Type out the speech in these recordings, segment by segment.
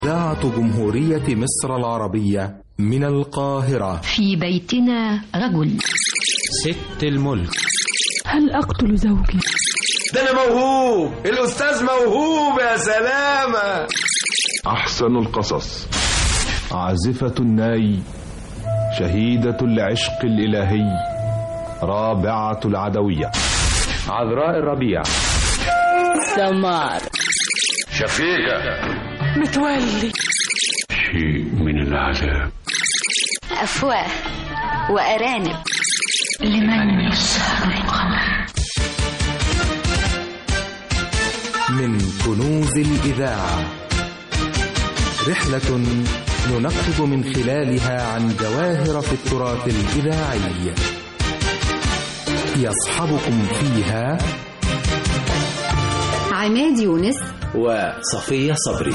إذاعة جمهورية مصر العربية من القاهرة في بيتنا رجل ست الملك هل أقتل زوجي؟ ده أنا موهوب الأستاذ موهوب يا سلامة أحسن القصص عازفة الناي شهيدة العشق الإلهي رابعة العدوية عذراء الربيع سمار شفيقة متولي شيء من العذاب أفواه وأرانب لمن يسهر القمر من كنوز الإذاعة رحلة ننقب من خلالها عن جواهر في التراث الإذاعي يصحبكم فيها عماد يونس وصفية صبري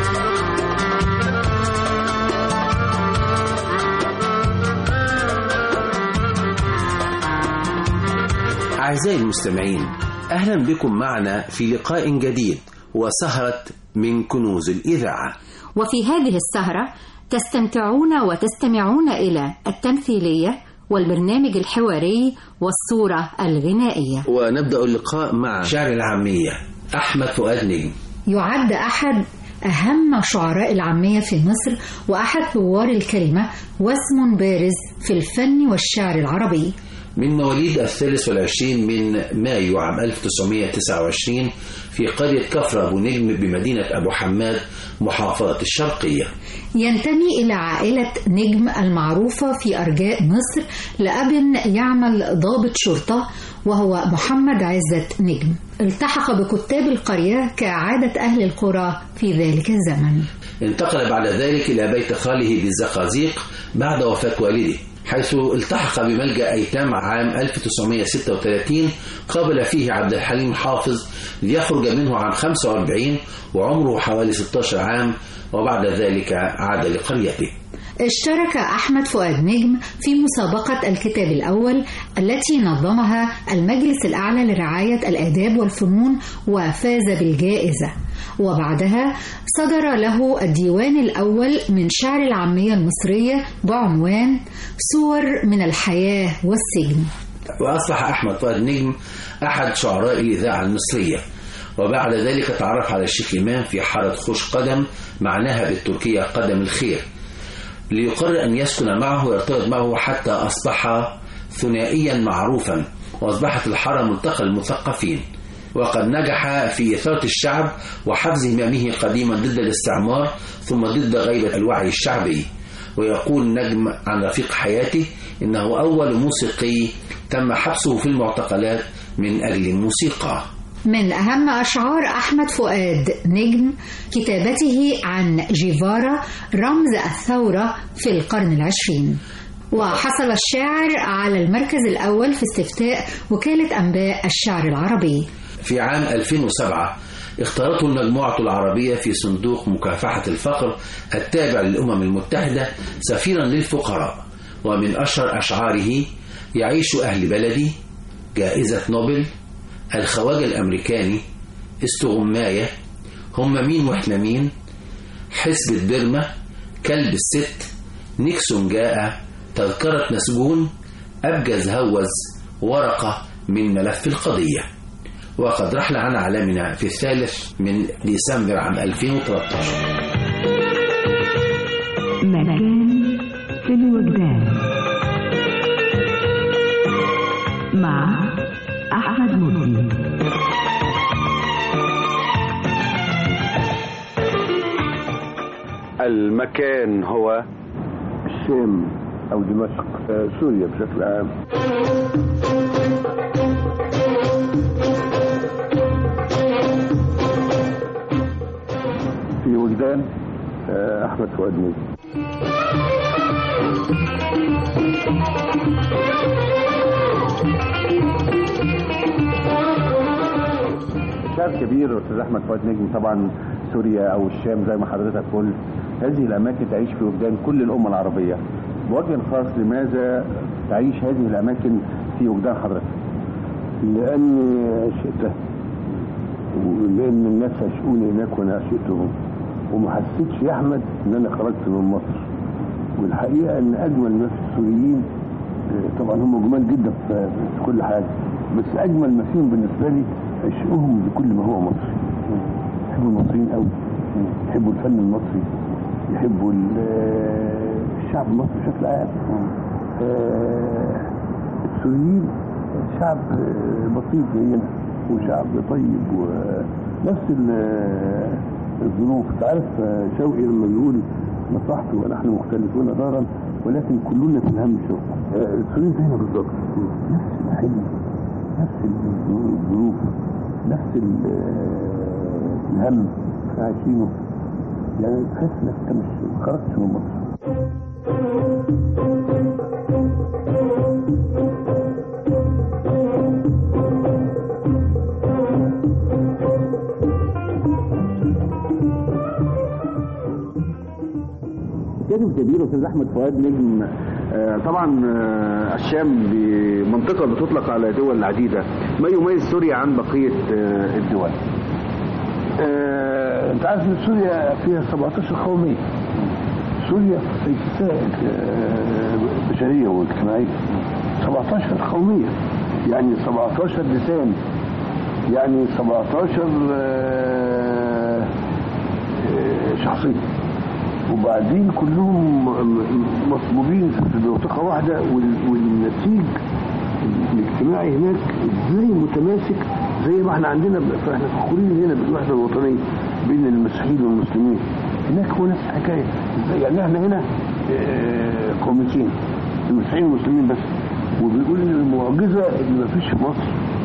أعزائي المستمعين أهلا بكم معنا في لقاء جديد وسهرة من كنوز الإذاعة وفي هذه السهرة تستمتعون وتستمعون إلى التمثيلية والبرنامج الحواري والصورة الغنائية ونبدأ اللقاء مع شعر العامية أحمد فؤاد نجم يعد أحد أهم شعراء العامية في مصر وأحد ثوار الكلمة واسم بارز في الفن والشعر العربي من مواليد الثالث والعشرين من مايو عام 1929 في قرية كفر أبو نجم بمدينة أبو حماد محافظة الشرقية ينتمي إلى عائلة نجم المعروفة في أرجاء مصر لأب يعمل ضابط شرطة وهو محمد عزت نجم التحق بكتاب القرية كعادة أهل القرى في ذلك الزمن انتقل بعد ذلك إلى بيت خاله بالزقازيق بعد وفاة والده حيث التحق بملجأ أيتام عام 1936 قابل فيه عبد الحليم حافظ ليخرج منه عام 45 وعمره حوالي 16 عام وبعد ذلك عاد لقريته اشترك أحمد فؤاد نجم في مسابقة الكتاب الأول التي نظمها المجلس الأعلى لرعاية الآداب والفنون وفاز بالجائزة وبعدها صدر له الديوان الأول من شعر العامية المصرية بعنوان صور من الحياة والسجن وأصبح أحمد فؤاد نجم أحد شعراء الإذاعة المصرية وبعد ذلك تعرف على الشيخ إمام في حارة خوش قدم معناها بالتركية قدم الخير ليقرر أن يسكن معه ويرتبط معه حتى أصبح ثنائيا معروفا وأصبحت الحارة ملتقى المثقفين وقد نجح في إثارة الشعب وحفز همامه قديما ضد الاستعمار ثم ضد غيبة الوعي الشعبي ويقول نجم عن رفيق حياته إنه أول موسيقي تم حبسه في المعتقلات من أجل الموسيقى من أهم أشعار أحمد فؤاد نجم كتابته عن جيفارا رمز الثورة في القرن العشرين وحصل الشاعر على المركز الأول في استفتاء وكالة أنباء الشعر العربي في عام 2007 اختارته المجموعة العربية في صندوق مكافحة الفقر التابع للأمم المتحدة سفيرا للفقراء ومن أشهر أشعاره يعيش أهل بلدي جائزة نوبل الخواجة الأمريكاني استغماية هم مين واحنا مين حسبة بيرما كلب الست نيكسون جاء تذكرة مسجون أبجز هوز ورقة من ملف القضية وقد رحل عن عالمنا في الثالث من ديسمبر عام 2013 مكان في الوجدان مع أحمد مطيع المكان هو الشام أو دمشق سوريا بشكل عام في وجدان أحمد فؤاد نجم شعر كبير استاذ احمد فؤاد نجم طبعا سوريا او الشام زي ما حضرتك قلت هذه الاماكن تعيش في وجدان كل الامه العربيه بوجه خاص لماذا تعيش هذه الاماكن في وجدان حضرتك لاني عشقته ولان الناس عشقوني هناك وانا عشقتهم وما حسيتش يا احمد ان انا خرجت من مصر والحقيقه ان اجمل الناس السوريين آه، طبعا هم جمال جدا في في كل حاجه بس اجمل ما فيهم بالنسبه لي عشقهم لكل ما هو مصري يحبوا المصريين قوي يحبوا الفن المصري يحبوا ال- آه، الشعب المصري بشكل عام آه، السوريين شعب آه، بسيط زينا وشعب طيب ونفس ال- آه، الظروف انت عارف آه، شوقي لما بيقول نصحت ونحن مختلفون دارا ولكن كلنا في الهم شوق آه، السوريين زينا بالظبط نفس الحلم نفس الظروف نفس ال- آه، الهم اللي عايشينه يعني تحس انك انت مش خرجتش من مصر الكاتب الكبير استاذ احمد فؤاد نجم آه، طبعا آه، الشام بمنطقه بتطلق على دول عديده ما يميز سوريا عن بقيه آه، الدول آه، انت عارف ان سوريا فيها 17 قوميه سوريا في اتساع آه، بشريه واجتماعيه 17 قوميه يعني 17 لسان يعني 17 آه، آه، شخصيه وبعدين كلهم م- م- مصبوبين في منطقة واحدة وال- والنتيج الاجتماعي هناك ازاي متماسك زي ما احنا عندنا ب- فاحنا فخورين هنا بالوحدة الوطنية بين المسيحيين والمسلمين هناك هو نفس الحكاية ازاي يعني احنا هنا آه، قوميتين المسيحيين والمسلمين بس وبيقول ان المعجزة ان مفيش في مصر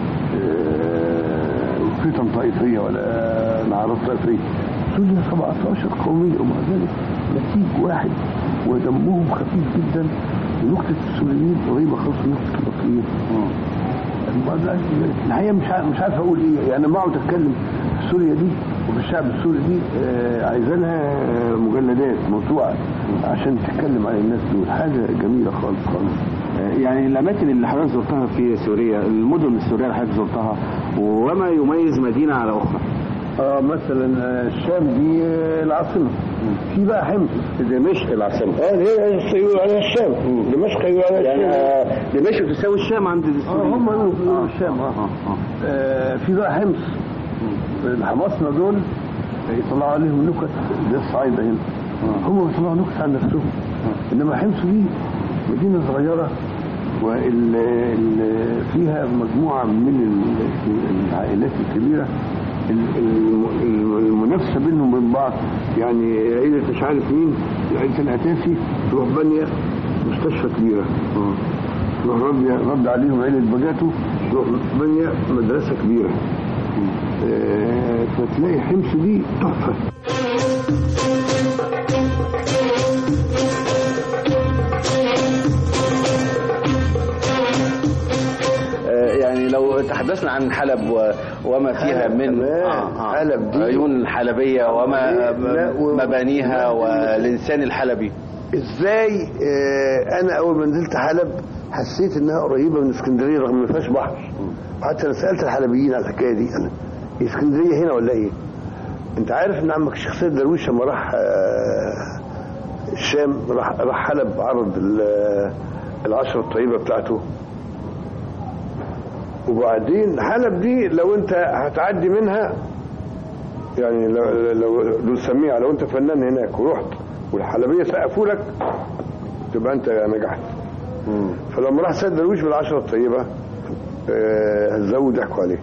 آه، فتن طائفية ولا نعرات طائفية سوريا 17 قومية ومع ذلك نسيج واحد ودمهم خفيف جدا ونكتة السوريين قريبة خالص من نكتة المصريين الموضوع- الحقيقة مش عارف مش عارف أقول إيه يعني ما أقعد أتكلم في سوريا دي وفي الشعب السوري دي آه، عايزة لها مجلدات موسوعة عشان تتكلم عن الناس دول حاجة جميلة خالص خالص يعني الاماكن اللي حضرتك زرتها في سوريا المدن السوريه اللي حضرتك زرتها وما يميز مدينه على اخرى اه مثلا آه، الشام دي آه، العاصمه في بقى حمص دمشق العاصمه اه هي يقولوا عليها الشام دمشق يقولوا عليها يعني الشام آه، دمشق تساوي الشام عند اه السوريين هم يقولوا الشام اه آه، في بقى حمص الحماصنة دول يطلعوا عليهم نكت زي الصعايدة هنا هم بيطلعوا نكت عن نفسهم انما حمص دي مدينة صغيرة وال ال- فيها مجموعة من ال- العائلات الكبيرة ال- ال- ال- المنافسة بينهم وبين بعض يعني عيلة مش عارف مين عيلة العتاسي تروح بانية مستشفى كبيرة تروح رد رد عليهم عيلة بجاتو تروح بانية مدرسة كبيرة آه، فتلاقي حمص دي تحفة آه، يعني لو تحدثنا عن حلب و- وما فيها حلب من كمان. حلب دي- عيون الحلبيه وما لا، و- مبانيها لا، والانسان الحلبي ازاي آه، انا اول ما نزلت حلب حسيت انها قريبه من اسكندريه رغم ما فيهاش بحر حتى انا سالت الحلبيين على الحكايه دي انا هي اسكندريه هنا ولا ايه؟ انت عارف ان عمك الشيخ سيد درويش لما راح آه، الشام راح راح حلب عرض ال- العشره الطيبه بتاعته وبعدين حلب دي لو انت هتعدي منها يعني لو لو دول سميها لو انت فنان هناك ورحت والحلبيه سقفوا لك تبقى انت نجحت فلما راح سيد درويش بالعشره الطيبه آه، هزوا ضحكوا عليه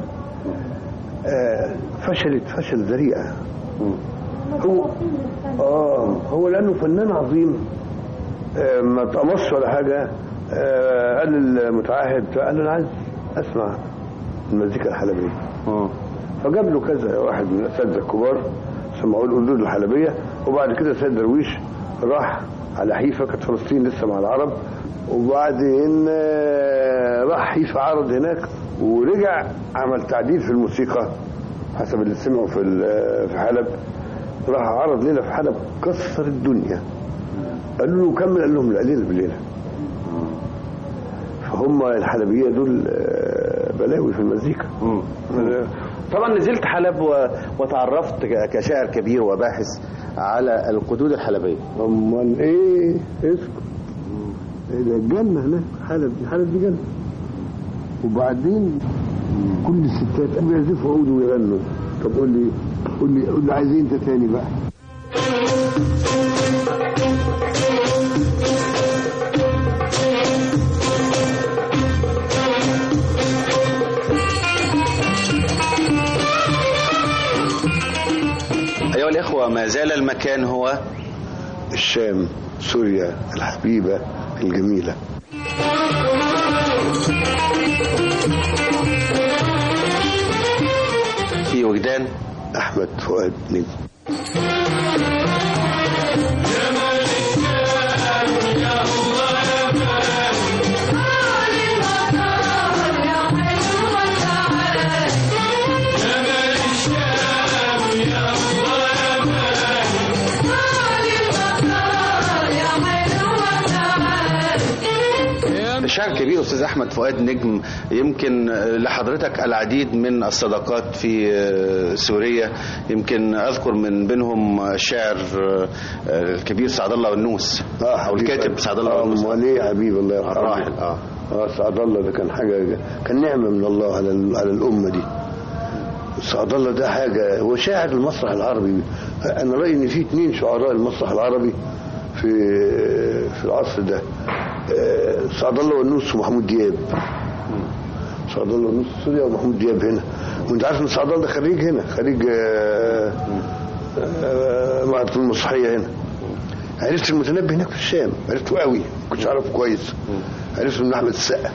آه، فشلت فشل ذريع هو اه هو لانه فنان عظيم آه، ما تقمصش ولا حاجه آه، قال للمتعهد قال له انا عايز اسمع المزيكا الحلبيه فجاب له كذا واحد من الاساتذه الكبار سمعوا له الاردود الحلبيه وبعد كده سيد درويش راح على حيفا كانت فلسطين لسه مع العرب وبعدين آه، راح حيفا عرض هناك ورجع عمل تعديل في الموسيقى حسب اللي سمعوا في ال- في حلب راح عرض ليله في حلب كسر الدنيا قالوا له كمل قال لهم لا ليله بليله فهم الحلبيه دول آه، بلاوي في المزيكا طبعا نزلت حلب و... وتعرفت ك- كشاعر كبير وباحث على القدود الحلبيه امال ايه اسكت إيه ده الجنه هناك حلب دي حلب دي جنه وبعدين كل الستات بيعزفوا عود ويغنوا طب قول لي قول لي قول لي عايز إيه انت تاني بقى ايها الاخوه ما زال المكان هو الشام سوريا الحبيبه الجميله في وجدان احمد فؤاد نجم الشاعر الكبير استاذ احمد فؤاد نجم يمكن لحضرتك العديد من الصداقات في سوريا يمكن اذكر من بينهم الشاعر الكبير سعد الله والنوس او الكاتب سعد الله والنوس امال ايه يا حبيبي الله يرحمه الراحل اه اه سعد الله ده كان حاجه كان نعمه من الله على ال- على الامه دي سعد الله ده حاجه هو شاعر المسرح العربي انا رايي ان في اثنين شعراء المسرح العربي في في العصر ده آه، سعد الله والنوس ومحمود دياب سعد الله والنوس في سوريا ومحمود دياب هنا وانت عارف ان سعد الله ده خريج هنا خريج آه، آه، معهد الفنون المسرحيه هنا عرفت المتنبي هناك في الشام عرفته قوي ما كنتش اعرفه كويس عرفته من احمد السقا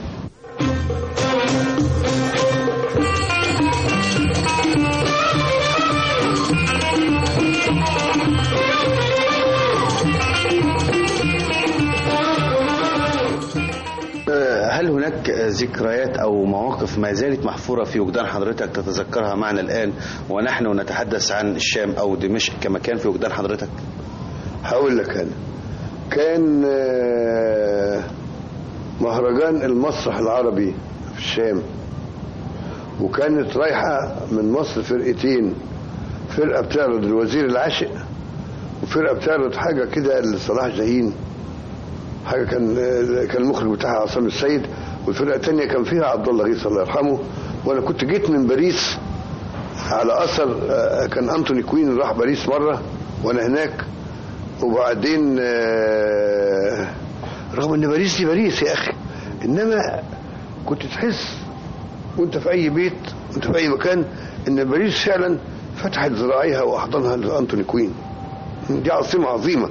هل هناك ذكريات او مواقف ما زالت محفوره في وجدان حضرتك تتذكرها معنا الان ونحن نتحدث عن الشام او دمشق كمكان في وجدان حضرتك؟ هقول لك انا كان آه، مهرجان المسرح العربي في الشام وكانت رايحة من مصر فرقتين فرقة بتعرض الوزير العاشق وفرقة بتعرض حاجة كده لصلاح جاهين حاجة كان آه، كان المخرج بتاعها عصام السيد والفرقة التانية كان فيها عبد الله غيث الله يرحمه وانا كنت جيت من باريس على اثر آه، كان انتوني كوين راح باريس مرة وانا هناك وبعدين آه، رغم ان باريس دي باريس يا اخي انما كنت تحس وانت في اي بيت وانت في اي مكان ان باريس فعلا فتحت ذراعيها واحضانها لانتوني كوين دي عاصمه عظيمه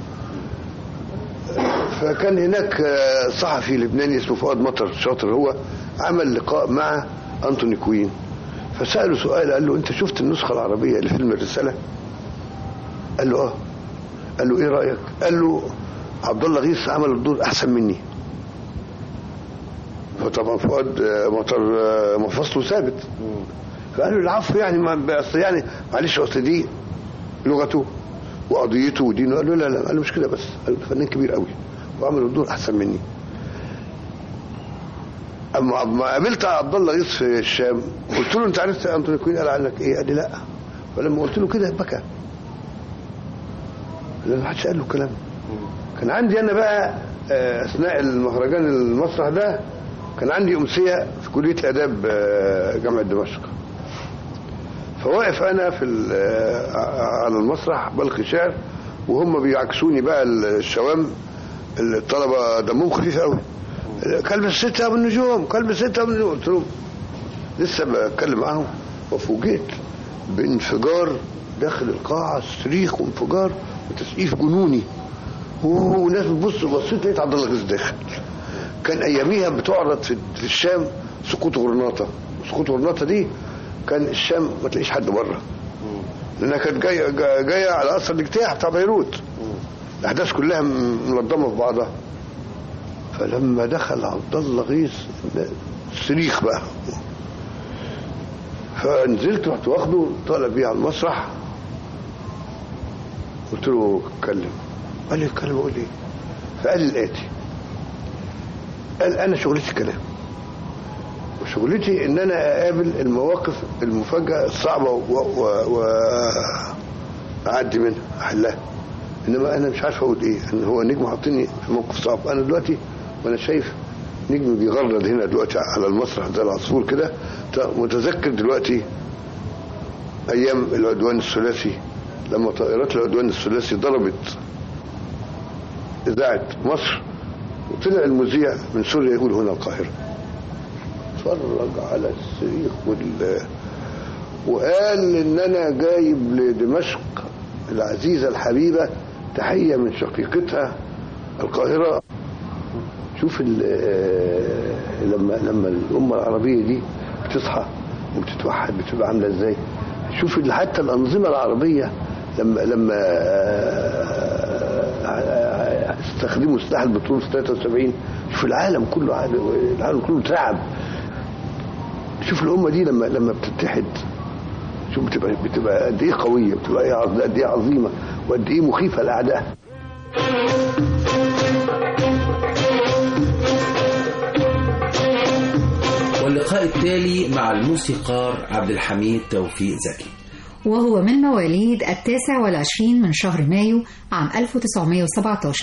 فكان هناك آه، صحفي لبناني اسمه فؤاد مطر شاطر هو عمل لقاء مع انتوني كوين فساله سؤال قال له انت شفت النسخه العربيه لفيلم الرساله قال له اه قال له ايه رايك قال له عبد الله غيث عمل الدور احسن مني فطبعا فؤاد آه، مطر آه، مفصله ثابت فقال له العفو يعني ما اصل يعني معلش اصل دي لغته وقضيته ودينه قال له لا لا قال له مش كده بس قال له فنان كبير قوي وعمل الدور احسن مني اما اما قابلت عبد الله غيث في الشام قلت له انت عرفت انتوني كوين قال عنك ايه قال لي لا فلما قلت له كده بكى لان ما حدش قال له الكلام كان عندي انا بقى آه، اثناء المهرجان المسرح ده كان عندي امسيه في كليه الاداب آه، جامعه دمشق فواقف انا في ال- آه، على المسرح بلقي شعر وهم بيعكسوني بقى الشوام الطلبه دمهم خفيف قوي كلب الستة ابو النجوم كلب الستة ابو النجوم قلت لهم لسه بتكلم معاهم وفوجئت بانفجار داخل القاعة صريخ وانفجار وتسقيف جنوني وناس بتبص بصيت لقيت عبد الله غيث داخل كان اياميها بتعرض في في الشام سقوط غرناطه سقوط غرناطه دي كان الشام ما تلاقيش حد بره لانها كانت جايه جا- جايه على اثر الاجتياح بتاع بيروت الاحداث كلها م- منظمه في بعضها فلما دخل عبد الله غيث صريخ بقى فنزلت رحت واخده طالع بيه على المسرح قلت له اتكلم قال لي اتكلم اقول ايه فقال لي الاتي قال انا شغلتي كلام شغلتي ان انا اقابل المواقف المفاجاه الصعبه واعدي منها احلها انما انا مش عارف اقول ايه ان هو نجم حاطيني في موقف صعب انا دلوقتي وانا شايف نجم بيغرد هنا دلوقتي على المسرح زي العصفور كده متذكر دلوقتي ايام العدوان الثلاثي لما طائرات العدوان الثلاثي ضربت اذاعه مصر وطلع المذيع من سوريا يقول هنا القاهره اتفرج على الصريخ وال وقال ان انا جايب لدمشق العزيزه الحبيبه تحيه من شقيقتها القاهره شوف لما لما الامه العربيه دي بتصحى وبتتوحد بتبقى عامله ازاي شوف حتى الانظمه العربيه لما لما استخدموا سلاح البترول في 73 شوف العالم كله العالم كله اترعب شوف الامه دي لما لما بتتحد شوف بتبقى بتبقى قد ايه قويه بتبقى قد ايه عظيمه وقد ايه مخيفه الاعداء واللقاء التالي مع الموسيقار عبد الحميد توفيق زكي وهو من مواليد التاسع والعشرين من شهر مايو عام 1917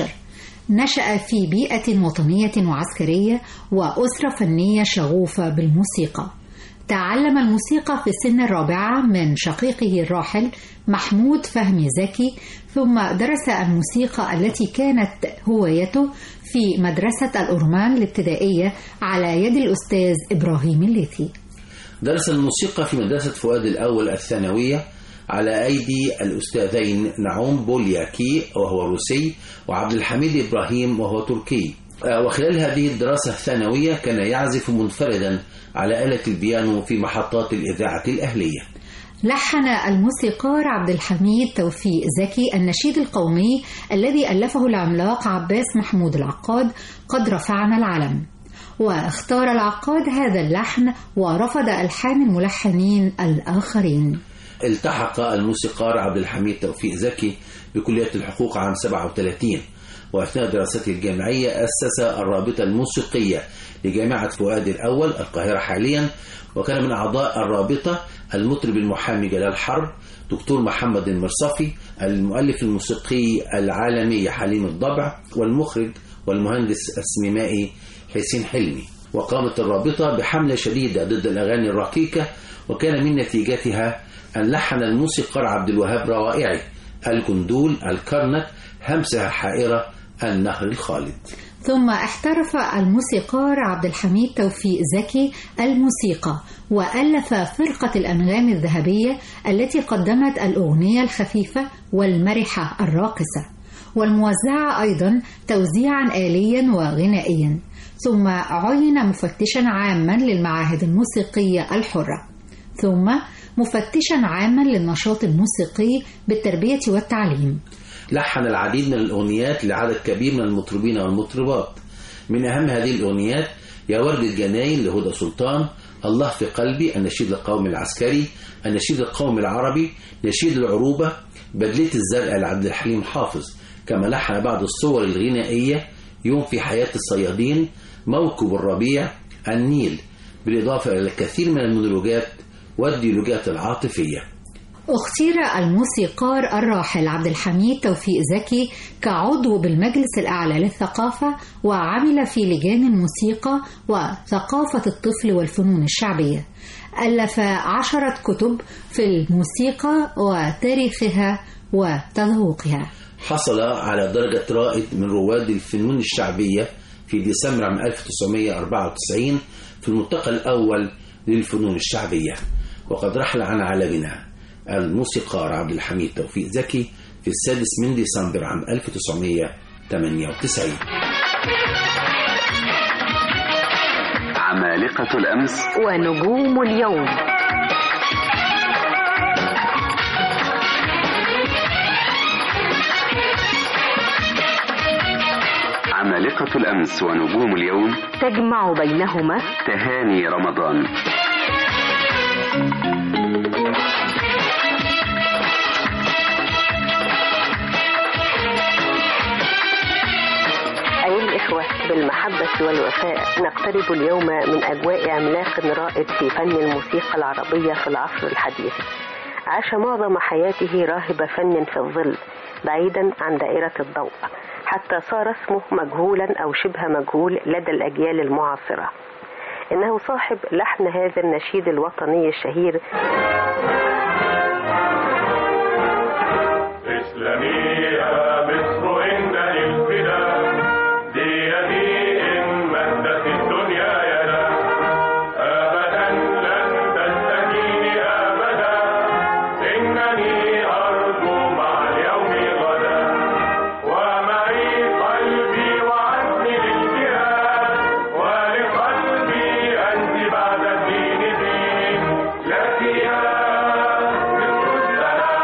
نشأ في بيئة وطنية وعسكرية وأسرة فنية شغوفة بالموسيقى تعلم الموسيقى في السن الرابعة من شقيقه الراحل محمود فهمي زكي ثم درس الموسيقى التي كانت هوايته في مدرسة الأورمان الابتدائية على يد الأستاذ إبراهيم الليثي درس الموسيقى في مدرسة فؤاد الأول الثانوية على أيدي الأستاذين نعوم بولياكي وهو روسي وعبد الحميد إبراهيم وهو تركي وخلال هذه الدراسة الثانوية كان يعزف منفردا على آلة البيانو في محطات الإذاعة الأهلية لحن الموسيقار عبد الحميد توفيق زكي النشيد القومي الذي ألفه العملاق عباس محمود العقاد قد رفعنا العلم واختار العقاد هذا اللحن ورفض ألحان الملحنين الآخرين التحق الموسيقار عبد الحميد توفيق زكي بكلية الحقوق عام 37 وأثناء دراسته الجامعية أسس الرابطة الموسيقية لجامعة فؤاد الأول القاهرة حاليا وكان من أعضاء الرابطة المطرب المحامي جلال حرب دكتور محمد المرصفي المؤلف الموسيقي العالمي حليم الضبع والمخرج والمهندس السينمائي حسين حلمي وقامت الرابطة بحملة شديدة ضد الأغاني الرقيقة وكان من نتيجتها أن لحن الموسيقار عبد الوهاب روائعه الجندول الكرنك همسة حائرة النهر الخالد ثم احترف الموسيقار عبد الحميد توفيق زكي الموسيقى وألف فرقة الأنغام الذهبية التي قدمت الأغنية الخفيفة والمرحة الراقصة والموزعة أيضا توزيعا آليا وغنائيا ثم عين مفتشا عاما للمعاهد الموسيقية الحرة ثم مفتشا عاما للنشاط الموسيقي بالتربية والتعليم لحن العديد من الأغنيات لعدد كبير من المطربين والمطربات من أهم هذه الأغنيات يا ورد الجناين لهدى سلطان الله في قلبي النشيد القومي العسكري النشيد القومي العربي نشيد العروبة بدلة الزرقاء لعبد الحليم حافظ كما لحن بعض الصور الغنائية يوم في حياة الصيادين موكب الربيع النيل بالإضافة إلى الكثير من المونولوجات والديالوجات العاطفية اختير الموسيقار الراحل عبد الحميد توفيق زكي كعضو بالمجلس الأعلى للثقافة وعمل في لجان الموسيقى وثقافة الطفل والفنون الشعبية ألف عشرة كتب في الموسيقى وتاريخها وتذوقها حصل على درجة رائد من رواد الفنون الشعبية في ديسمبر عام 1994 في الملتقى الأول للفنون الشعبية وقد رحل عن عالمنا الموسيقار عبد الحميد توفيق زكي في السادس من ديسمبر عام 1998 عمالقة الأمس ونجوم اليوم عمالقة الأمس ونجوم اليوم تجمع بينهما تهاني رمضان أي الإخوة بالمحبة والوفاء نقترب اليوم من أجواء عملاق رائد في فن الموسيقى العربية في العصر الحديث عاش معظم حياته راهب فن في الظل بعيدا عن دائرة الضوء حتى صار اسمه مجهولا أو شبه مجهول لدى الأجيال المعاصرة إنه صاحب لحن هذا النشيد الوطني الشهير اسلمي يا مصر إن الفدا ديني إن مدت الدنيا يدا أبدا لن تستكيني أبدا إنني أرجو مع اليوم غدا ومعي قلبي وعزمي للجهاد ولقلبي أنت بعد الدين دين لك يا مصر السلام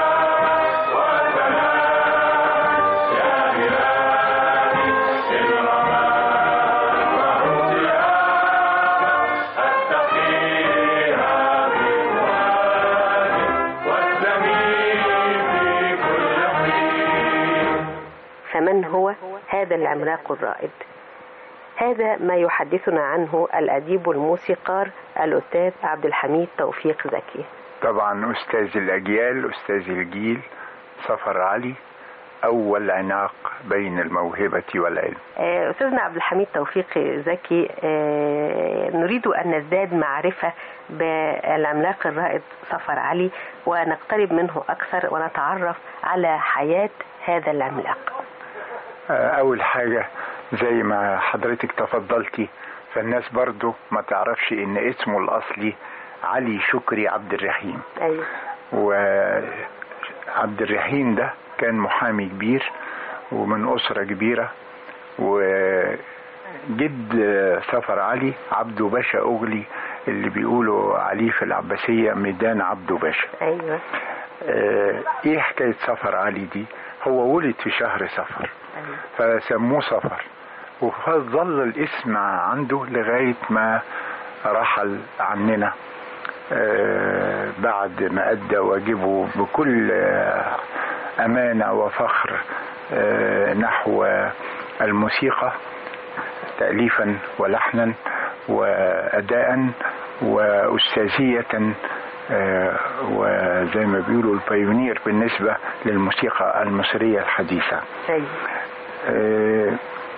فمن هو هذا العملاق الرائد هذا ما يحدثنا عنه الأديب الموسيقار الأستاذ عبد الحميد توفيق زكي طبعا أستاذ الأجيال أستاذ الجيل صفر علي أول عناق بين الموهبة والعلم آه، أستاذنا عبد الحميد توفيق زكي آه، نريد أن نزداد معرفة بالعملاق الرائد صفر علي ونقترب منه أكثر ونتعرف على حياة هذا العملاق آه، أول حاجة زي ما حضرتك تفضلتي فالناس برضو ما تعرفش إن اسمه الأصلي علي شكري عبد الرحيم أيوه وعبد الرحيم ده كان محامي كبير ومن أسرة كبيرة وجد سفر علي عبده باشا أغلي اللي بيقولوا عليه في العباسية ميدان عبده باشا أيوه آه، ايه حكاية سفر علي دي هو ولد في شهر سفر فسموه سفر وفظل الاسم عنده لغاية ما رحل عننا آه، بعد ما أدى واجبه بكل آه، أمانة وفخر آه، نحو الموسيقى تأليفا ولحنا وأداء وأستاذية آه، وزي ما بيقولوا البايونير بالنسبة للموسيقى المصرية الحديثة أيوه آه،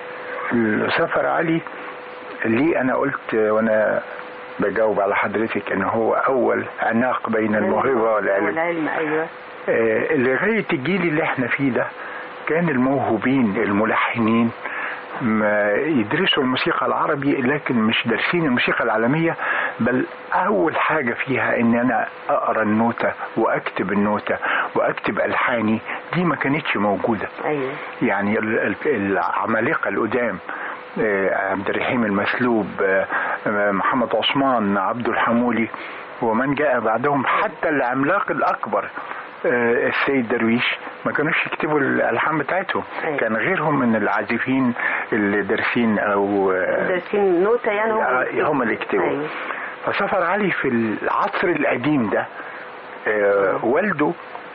سفر علي ليه أنا قلت وأنا بجاوب على حضرتك إن هو أول عناق بين الموهبة والعلم والعلم أيوه آه، لغاية الجيل اللي احنا فيه ده كان الموهوبين الملحنين ما يدرسوا الموسيقى العربي لكن مش دارسين الموسيقى العالمية بل أول حاجة فيها إن أنا أقرأ النوتة وأكتب النوتة وأكتب ألحاني دي ما كانتش موجودة أيوه يعني ال- ال- العمالقة القدام آه، عبد الرحيم المسلوب آه، آه، محمد عثمان عبد الحمولي ومن جاء بعدهم حتى العملاق الأكبر آه، السيد درويش ما كانوش يكتبوا الألحان بتاعتهم كان غيرهم من العازفين اللي دارسين أو آه، دارسين نوتة يعني هم اللي هم اللي يكتبوا أيوه. فسفر علي في العصر القديم ده آه، والده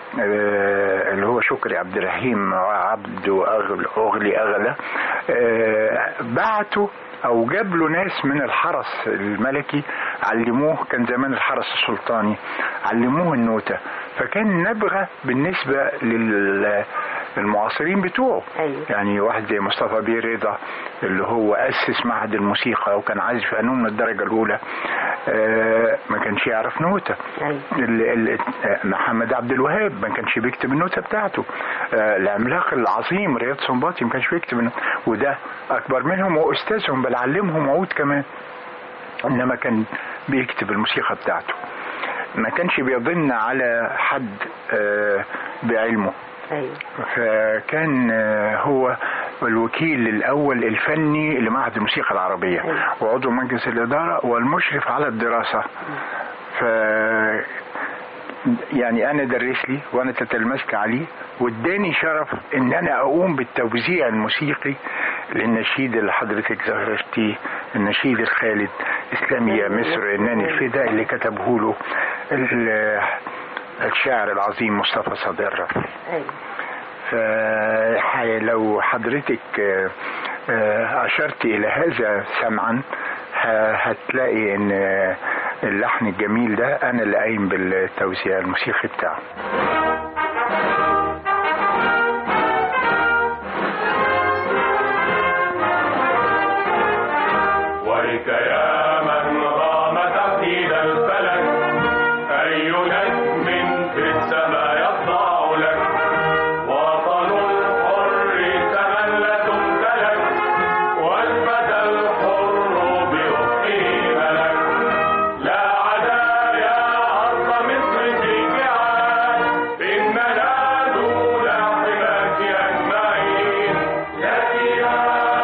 آه، اللي هو شكري عبد الرحيم عبد أغل أغلي أغلى آه، بعته أو جاب له ناس من الحرس الملكي علموه كان زمان الحرس السلطاني علموه النوتة فكان نبغة بالنسبة لل المعاصرين بتوعه أيوه. يعني واحد زي مصطفى بيه رضا اللي هو أسس معهد الموسيقى وكان عازف قانون من الدرجة الأولى آه، ما كانش يعرف نوتة أيوه. ال- ال- آه، محمد عبد الوهاب ما كانش بيكتب النوتة بتاعته آه، العملاق العظيم رياض سنباطي ما كانش بيكتب النوتة. وده أكبر منهم وأستاذهم بل علمهم عود كمان إنما كان بيكتب الموسيقى بتاعته ما كانش بيظن على حد آه، بعلمه أيوه فكان آه، هو الوكيل الأول الفني لمعهد الموسيقى العربية وعضو مجلس الإدارة والمشرف على الدراسة ف يعني أنا درس لي وأنا تتلمذت عليه واداني شرف إن أنا أقوم بالتوزيع الموسيقي للنشيد اللي حضرتك ذكرتيه النشيد الخالد إسلامي يا مصر إنني الفداء اللي كتبه له ال- الشاعر العظيم مصطفى صديق رفعي أيوه فلو حضرتك آه، آه، أشرت إلى هذا سمعا ه- هتلاقي إن آه، اللحن الجميل ده أنا اللي قايم بالتوزيع الموسيقي بتاعه ويك يا من رام تقييد الفلك أي نجم في السماء يخضع لك وطن الحر تملة تلك والفتى الحر بأخته ملك لا عدا يا أرض مصر في جعال إننا دون حماك أجمعين لك يا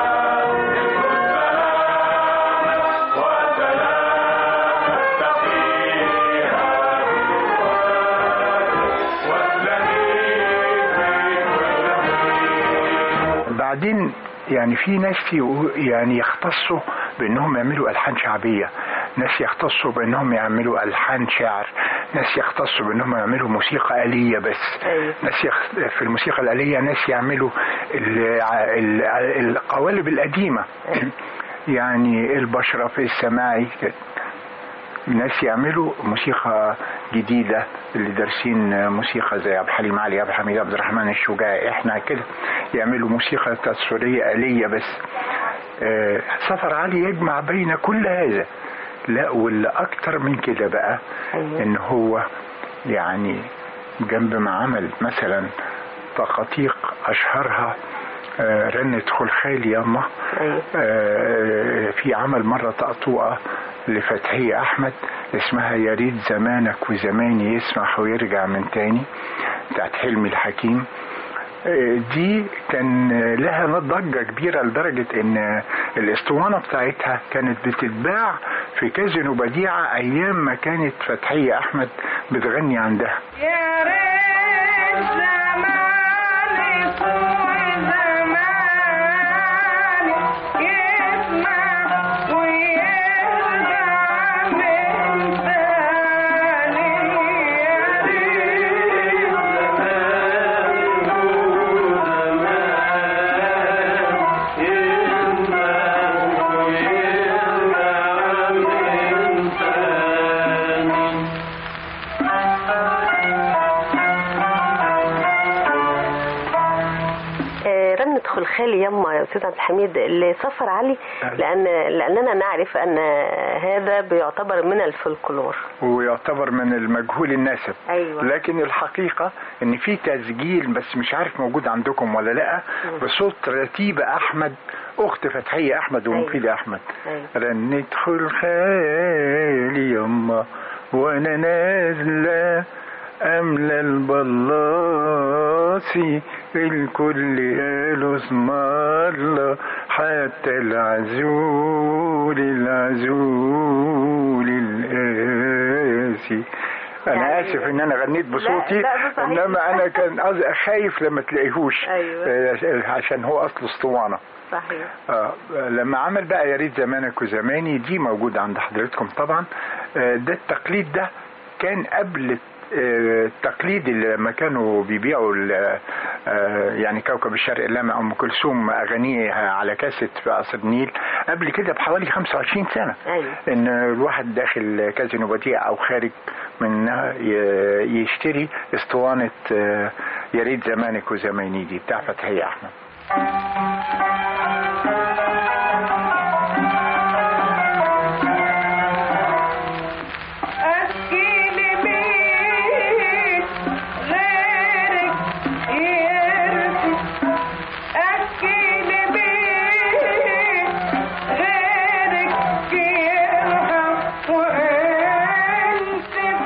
بعدين يعني في ناس يقو- يعني يختصوا بانهم يعملوا الحان شعبيه ناس يختصوا بانهم يعملوا الحان شعر ناس يختصوا بانهم يعملوا موسيقى آلية بس ناس يخ... في الموسيقى الآلية ناس يعملوا ال... ال... القوالب القديمة يعني البشرف السماعي ناس يعملوا موسيقى جديدة اللي دارسين موسيقى زي عبد الحليم علي عبد الحميد عبد الرحمن الشجاعي احنا كده يعملوا موسيقى تصويرية آلية بس آه، سفر علي يجمع بين كل هذا لا واللي اكتر من كده بقى ان هو يعني جنب ما عمل مثلا تقاطيق اشهرها آه، رنة خلخال ياما آه، في عمل مرة تقطوعة لفتحية أحمد اسمها يا ريت زمانك وزماني يسمح ويرجع من تاني بتاعت حلمي الحكيم آه، دي كان لها ضجة كبيرة لدرجة ان الاسطوانة بتاعتها كانت بتتباع في كازينو بديعة ايام ما كانت فتحية احمد بتغني عندها يا ريت زماني طول زماني يسمع ويرجع من تاني يا ريت زماني طول زماني يسمع ويرجع من تاني آه، رنة خلخالي يما يا استاذ عبد الحميد لسفر علي لان لاننا نعرف ان هذا بيعتبر من الفلكلور ويعتبر من المجهول الناسب أيوة. لكن الحقيقة ان في تسجيل بس مش عارف موجود عندكم ولا لا بصوت رتيبة احمد اخت فتحية احمد ومفيدة احمد رنت خلخالي يما وانا نازلة املى البلاصي الكل قالوا اسم الله حتى العزول العزول القاسي انا يعني- اسف ان انا غنيت بصوتي لا، ده صحيح. انما انا كان قصدي خايف لما تلاقيهوش أيوة. آه، عشان هو اصل اسطوانه صحيح آه لما عمل بقى يا ريت زمانك وزماني دي موجودة عند حضرتكم طبعا آه ده التقليد ده كان قبل آه، التقليد اللي لما كانوا بيبيعوا ال- آه، يعني كوكب الشرق اللامع ام كلثوم اغانيها على كاسيت في قصر النيل قبل كده بحوالي 25 سنه أيوة. ان الواحد داخل كازينو بديع او خارج منها ي- يشتري اسطوانه آه، يا ريت زمانك وزماني دي بتاع فتحيه احمد أسكيلي بيك غيرك يرثي أسكيلي بيك غيرك يرحم وأنت في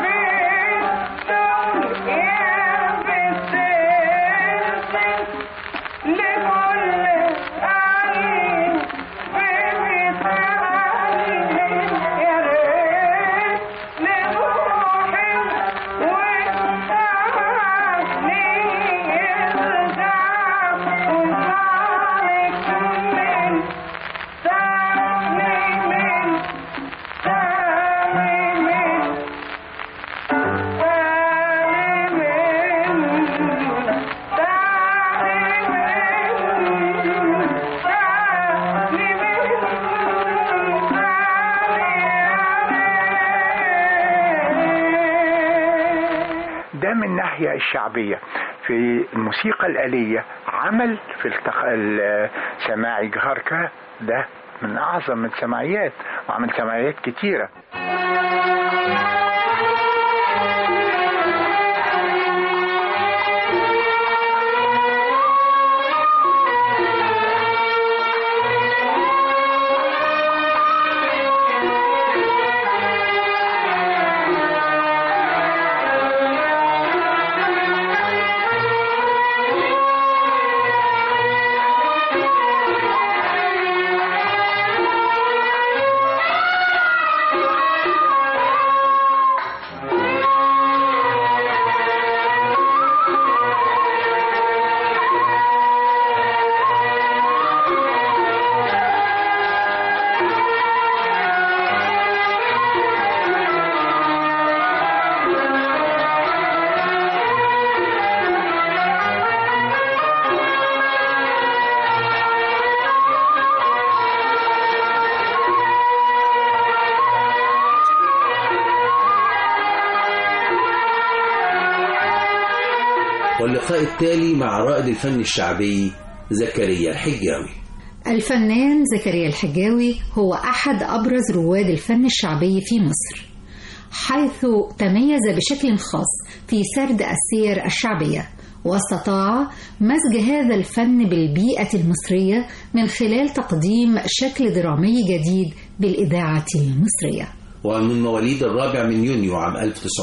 الدنيا بترثي لكل الناحية الشعبية في الموسيقى الآلية عمل في التق... ال- سماعي جهاركا ده من أعظم السماعيات وعمل سماعيات كتيرة واللقاء التالي مع رائد الفن الشعبي زكريا الحجاوي الفنان زكريا الحجاوي هو أحد أبرز رواد الفن الشعبي في مصر حيث تميز بشكل خاص في سرد السير الشعبية واستطاع مزج هذا الفن بالبيئة المصرية من خلال تقديم شكل درامي جديد بالإذاعة المصرية ومن مواليد الرابع من يونيو عام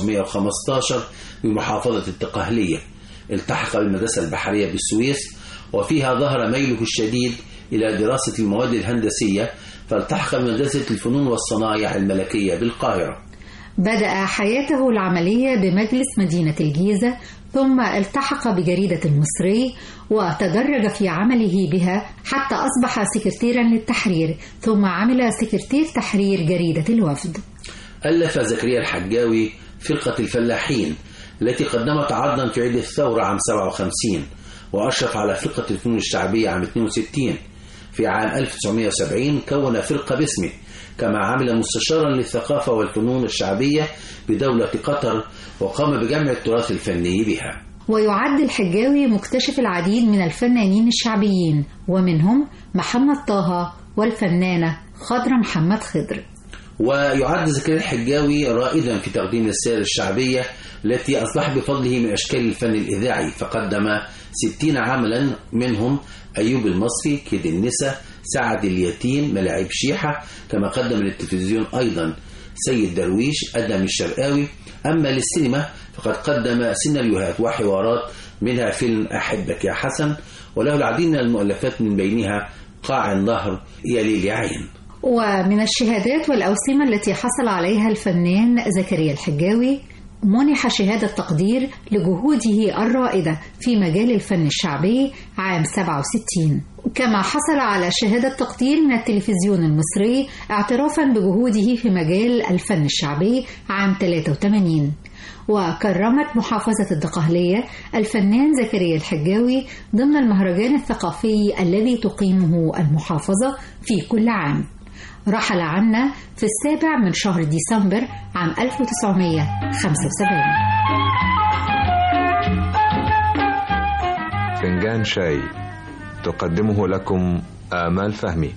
1915 بمحافظة التقهلية التحق بالمدرسة البحرية بالسويس وفيها ظهر ميله الشديد إلى دراسة المواد الهندسية فالتحق بمدرسة الفنون والصنايع الملكية بالقاهرة بدأ حياته العملية بمجلس مدينة الجيزة ثم التحق بجريدة المصري وتدرج في عمله بها حتى أصبح سكرتيرا للتحرير ثم عمل سكرتير تحرير جريدة الوفد ألف زكريا الحجاوي فرقة الفلاحين التي قدمت عرضا في عيد الثورة عام 57 وأشرف على فرقة الفنون الشعبية عام 62 في عام 1970 كون فرقة باسمه كما عمل مستشارا للثقافة والفنون الشعبية بدولة قطر وقام بجمع التراث الفني بها ويعد الحجاوي مكتشف العديد من الفنانين الشعبيين ومنهم محمد طه والفنانة خضرة محمد خضر ويعد زكريا الحجاوي رائدا في تقديم السير الشعبية التي أصبح بفضله من أشكال الفن الإذاعي فقدم ستين عملا منهم أيوب المصري كيد النساء سعد اليتيم ملاعب شيحة كما قدم للتلفزيون أيضا سيد درويش أدم الشرقاوي أما للسينما فقد قدم سيناريوهات وحوارات منها فيلم أحبك يا حسن وله العديد من المؤلفات من بينها قاع النهر يا ليل يا عين ومن الشهادات والأوسمة التي حصل عليها الفنان زكريا الحجاوي منح شهادة تقدير لجهوده الرائدة في مجال الفن الشعبي عام 67 كما حصل على شهادة تقدير من التلفزيون المصري اعترافا بجهوده في مجال الفن الشعبي عام 83 وكرمت محافظة الدقهلية الفنان زكريا الحجاوي ضمن المهرجان الثقافي الذي تقيمه المحافظة في كل عام رحل عنا في السابع من شهر ديسمبر عام 1975 فنجان شاي تقدمه لكم آمال فهمي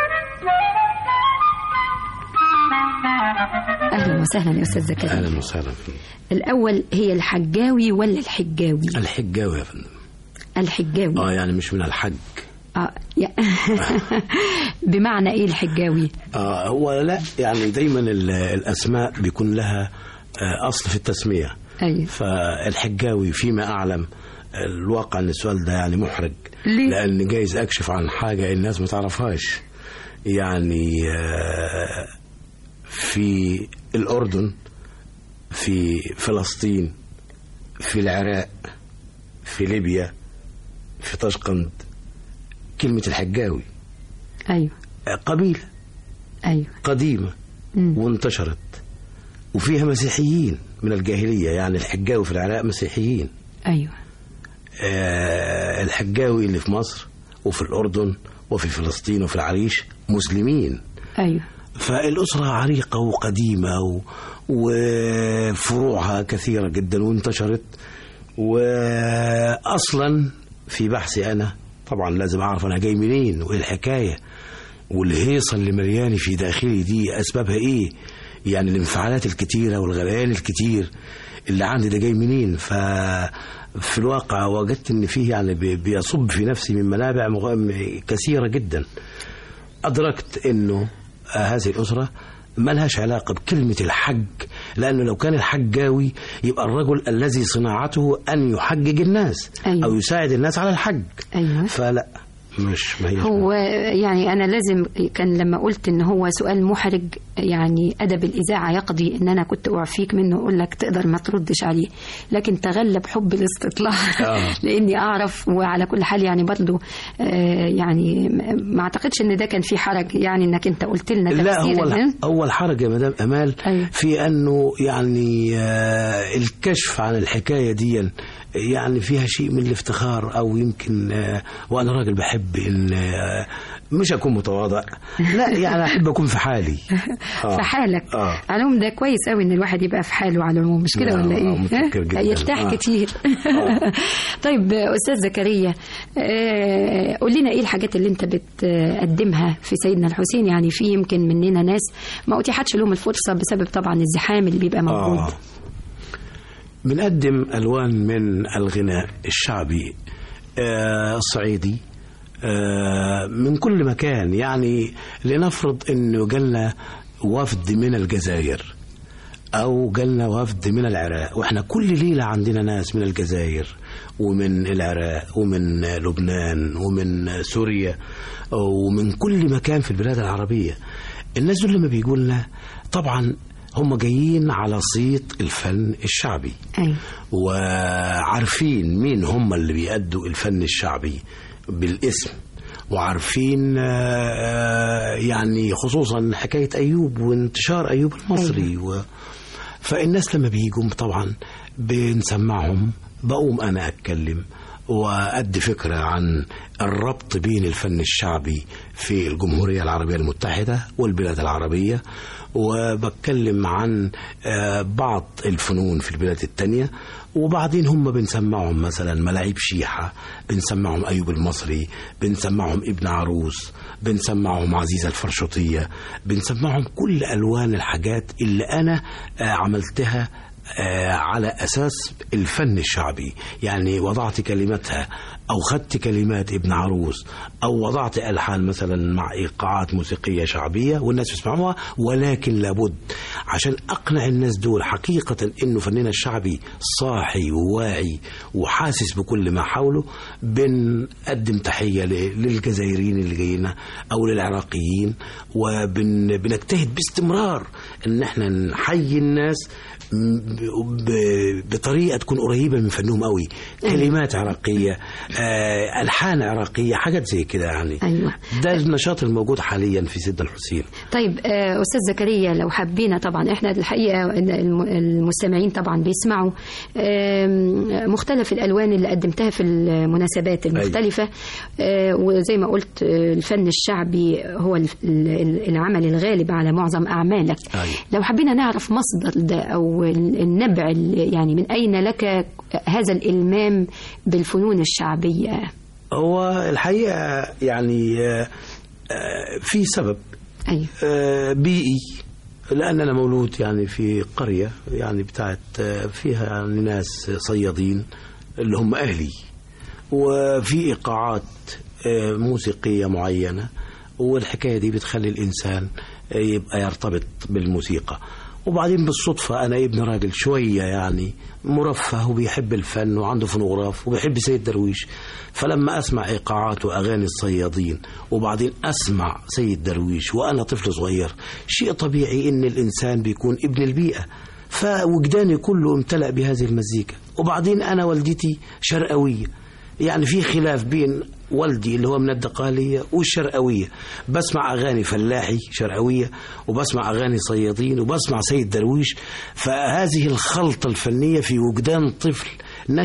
اهلا وسهلا يا استاذ زكريا اهلا وسهلا فيك الاول هي الحجاوي ولا الحجاوي الحجاوي يا فندم الحجاوي اه يعني مش من الحج آه يا بمعنى ايه الحجاوي آه هو لا يعني دايما ال- الاسماء بيكون لها آه اصل في التسميه ايوه فالحجاوي فيما اعلم الواقع ان السؤال ده يعني محرج ليه؟ لان جايز اكشف عن حاجه الناس ما تعرفهاش يعني آه في الاردن في فلسطين في العراق في ليبيا في طشقند كلمة الحجاوي ايوه قبيلة ايوه قديمة مم. وانتشرت وفيها مسيحيين من الجاهلية يعني الحجاوي في العراق مسيحيين ايوه آه الحجاوي اللي في مصر وفي الأردن وفي فلسطين وفي العريش مسلمين ايوه فالأسرة عريقة وقديمة و... وفروعها كثيرة جدا وانتشرت واصلا في بحثي انا طبعا لازم اعرف انا جاي منين وايه الحكايه والهيصه اللي مليانه في داخلي دي اسبابها ايه يعني الانفعالات الكتيره والغليان الكتير اللي عندي ده جاي منين ف في الواقع وجدت ان فيه يعني بي- بيصب في نفسي من منابع مغ- كثيره جدا ادركت انه آه، هذه الاسره ملهاش علاقة بكلمة الحج لأنه لو كان الحج جاوي يبقى الرجل الذي صناعته أن يحجج الناس أيوة. أو يساعد الناس على الحج أيوة. فلا مش ما هي هو يعني أنا لازم كان لما قلت إن هو سؤال محرج يعني أدب الإذاعة يقضي إن أنا كنت أعفيك منه أقول لك تقدر ما تردش عليه لكن تغلب حب الاستطلاع آه. لأني أعرف وعلى كل حال يعني برضو آه، يعني ما أعتقدش إن ده كان في حرج يعني إنك أنت قلت لنا لا تفسير هو إن- الح- هو الحرج يا مدام امال أيوة. في انه يعني آه، الكشف عن الحكايه دي يعني فيها شيء من الافتخار او يمكن آه، وانا راجل بحب ان آه، مش اكون متواضع لا يعني احب اكون في حالي آه. في حالك آه. على العموم ده كويس قوي ان الواحد يبقى في حاله على العموم مش كده لا، ولا آه، ايه متفكر جداً. يرتاح آه. كتير طيب استاذ زكريا آه، قول لنا ايه الحاجات اللي انت بتقدمها في سيدنا الحسين يعني في يمكن مننا ناس ما اتيحتش لهم الفرصه بسبب طبعا الزحام اللي بيبقى موجود آه. بنقدم ألوان من الغناء الشعبي آه، الصعيدي آه، من كل مكان يعني لنفرض أنه جالنا وفد من الجزائر أو جالنا وفد من العراق وإحنا كل ليلة عندنا ناس من الجزائر ومن العراق ومن لبنان ومن سوريا ومن كل مكان في البلاد العربية الناس دول لما بيجوا لنا طبعا هم جايين على صيت الفن الشعبي أيوة. وعارفين مين هم اللي بيأدوا الفن الشعبي بالاسم وعارفين آه، يعني خصوصا حكاية أيوب وانتشار أيوب المصري و... فالناس لما بيجوا طبعا بنسمعهم بقوم أنا أتكلم وأدي فكرة عن الربط بين الفن الشعبي في الجمهورية العربية المتحدة والبلاد العربية وبتكلم عن آه، بعض الفنون في البلاد التانية وبعدين هم بنسمعهم مثلا ملاعب شيحة بنسمعهم أيوب المصري بنسمعهم ابن عروس بنسمعهم عزيزة الفرشوطية بنسمعهم كل ألوان الحاجات اللي أنا آه، عملتها آه، على أساس الفن الشعبي يعني وضعت كلماتها أو خدت كلمات ابن عروس أو وضعت ألحان مثلا مع إيقاعات موسيقية شعبية والناس بيسمعوها ولكن لابد عشان أقنع الناس دول حقيقة إنه فننا الشعبي صاحي وواعي وحاسس بكل ما حوله بنقدم تحية ل- للجزائريين اللي جايين أو للعراقيين وبنجتهد باستمرار إن احنا نحيي الناس ب- ب- بطريقه تكون قريبه من فنهم قوي كلمات عراقيه آه، الحان عراقيه حاجات زي كده يعني أيوة. ده النشاط الموجود حاليا في سيدنا الحسين طيب آه، استاذ زكريا لو حبينا طبعا احنا الحقيقه إن الم- المستمعين طبعا بيسمعوا آم، مختلف الالوان اللي قدمتها في المناسبات المختلفه آه، وزي ما قلت آه، الفن الشعبي هو الف- ال- العمل الغالب على معظم اعمالك لو حبينا نعرف مصدر ده او ال- النبع ال- يعني من اين لك هذا الالمام بالفنون الشعبيه هو الحقيقه يعني آه، آه، في سبب أيوة. آه، بيئي لأن أنا مولود يعني في قرية يعني بتاعت آه، فيها يعني ناس صيادين اللي هم أهلي وفي إيقاعات آه، موسيقية معينة والحكاية دي بتخلي الإنسان آه، يبقى يرتبط بالموسيقى وبعدين بالصدفة أنا ابن راجل شوية يعني مرفه وبيحب الفن وعنده فونوغراف وبيحب سيد درويش فلما أسمع إيقاعات وأغاني الصيادين وبعدين أسمع سيد درويش وأنا طفل صغير شيء طبيعي إن الإنسان بيكون ابن البيئة فوجداني كله امتلأ بهذه المزيكا وبعدين أنا والدتي شرقوية يعني في خلاف بين والدي اللي هو من الدقالية والشرقوية بسمع أغاني فلاحي شرقوية وبسمع أغاني صيادين وبسمع سيد درويش فهذه الخلطة الفنية في وجدان طفل نشأ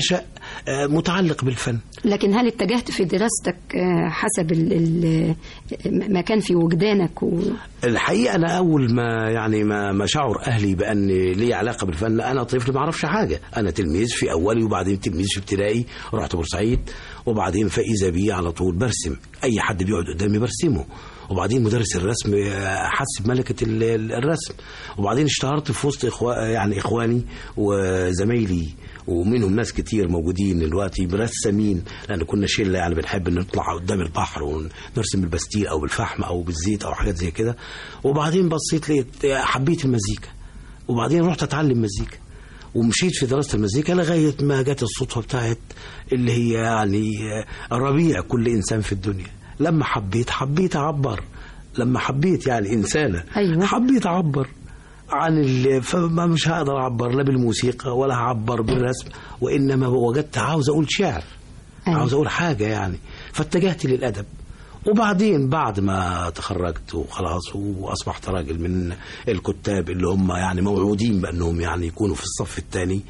آه، متعلق بالفن لكن هل اتجهت في دراستك آه، حسب ال ال ما كان في وجدانك و... الحقيقه انا اول ما يعني ما ما شعر اهلي بان لي علاقه بالفن انا طفل ما اعرفش حاجه انا تلميذ في اولي وبعدين تلميذ في ابتدائي رحت بورسعيد وبعدين فاذا بي على طول برسم اي حد بيقعد قدامي برسمه وبعدين مدرس الرسم آه، حس بملكه ال- ال- الرسم وبعدين اشتهرت في وسط إخوا يعني اخواني وزمايلي ومنهم ناس كتير موجودين دلوقتي مرسمين لان كنا شله يعني بنحب نطلع قدام البحر ونرسم بالبستيل او بالفحم او بالزيت او حاجات زي كده وبعدين بصيت لقيت حبيت المزيكا وبعدين رحت اتعلم مزيكا ومشيت في دراسه المزيكا لغايه ما جت الصدفه بتاعت اللي هي يعني ربيع كل انسان في الدنيا لما حبيت حبيت اعبر لما حبيت يعني انسانه أيوة. حبيت اعبر عن ال... فما مش هقدر اعبر لا بالموسيقى ولا هعبر بالرسم وانما وجدت عاوز اقول شعر أيوة. عاوز اقول حاجه يعني فاتجهت للادب وبعدين بعد ما تخرجت وخلاص واصبحت راجل من الكتاب اللي هم يعني موعودين بانهم يعني يكونوا في الصف الثاني